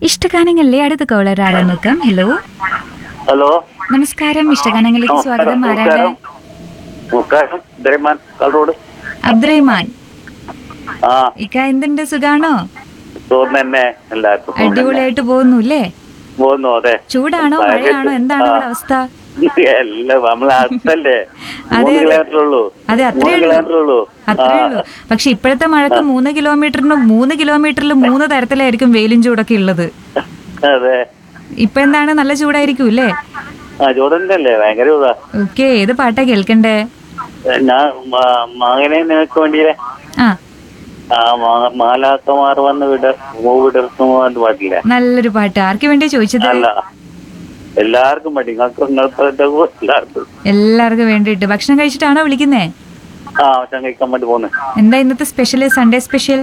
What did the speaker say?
ഇഷ്ടഗാനങ്ങളിലെ അടുത്ത കോളർ ആരാ നോക്കാം ഹലോ ഹലോ നമസ്കാരം ഇഷ്ടഗാനങ്ങളിലേക്ക് സ്വാഗതം ആരാണ് നമസ്കാരം ദൈമാൻ കാസർഗോഡ് അബ്ദുറഹ്മാൻ ആ ഇക്ക എന്തുണ്ട് സുഖാണോ തോന്നുന്നു തന്നെ എല്ലാവർക്കും സുഖം തന്നെ. അടിപൊളിയായിട്ട് പോകുന്നു അല്ലേ പോകുന്നു അതെ ചൂടാണോ മഴയാണോ എന്താണ് ഇവിടെ അവസ്ഥ എല്ലാം നമ്മളെ അടുത്തല്ലേ അതെ, മൂന്ന് അതെ. കിലോമീറ്റർ ഉള്ളൂ അതെ അത്രേ മൂന്ന് ഉള്ളൂ കിലോമീറ്റർ ഉള്ളൂ അത്രേ ഉള്ളൂ പക്ഷെ ഇപ്പോഴത്തെ മഴക്ക് മൂന്ന് കിലോമീറ്ററിന് മൂന്ന് കിലോമീറ്ററിൽ മൂന്ന് തരത്തിലായിരിക്കും വെയിലും ചൂടൊക്കെ ഉള്ളത് അതെ ഇപ്പൊ എന്താണ് നല്ല ചൂടായിരിക്കും അല്ലേ ആ ചൂടന്നെ അല്ലേ ഭയങ്കര ചൂടാ ഓക്കെ ഏത് പാട്ടാ കേൾക്കണ്ടേ ഞാൻ മ- മകനെ നിനക്ക് വേണ്ടിയില്ലേ ആ ആ മാ- മാലാക്കമാർ വന്ന് വിട വിടർത്തുമോ എന്ന് പാട്ടില്ലേ നല്ലൊരു പാട്ട് ആർക്ക് വേണ്ടിയാ ചോദിച്ചത് അല്ല എല്ലാവർക്കും മതി നിങ്ങൾക്ക് നിങ്ങൾക്ക് എല്ലാവർക്കും എല്ലാവർക്കും വേണ്ടിയിട്ട് ഭക്ഷണം കഴിച്ചിട്ടാണോ വിളിക്കുന്നേ ആ ഭക്ഷണം കഴിക്കാൻ വേണ്ടി പോന്ന് എന്താ ഇന്നത്തെ സ്പെഷ്യൽ സൺഡേ സ്പെഷ്യൽ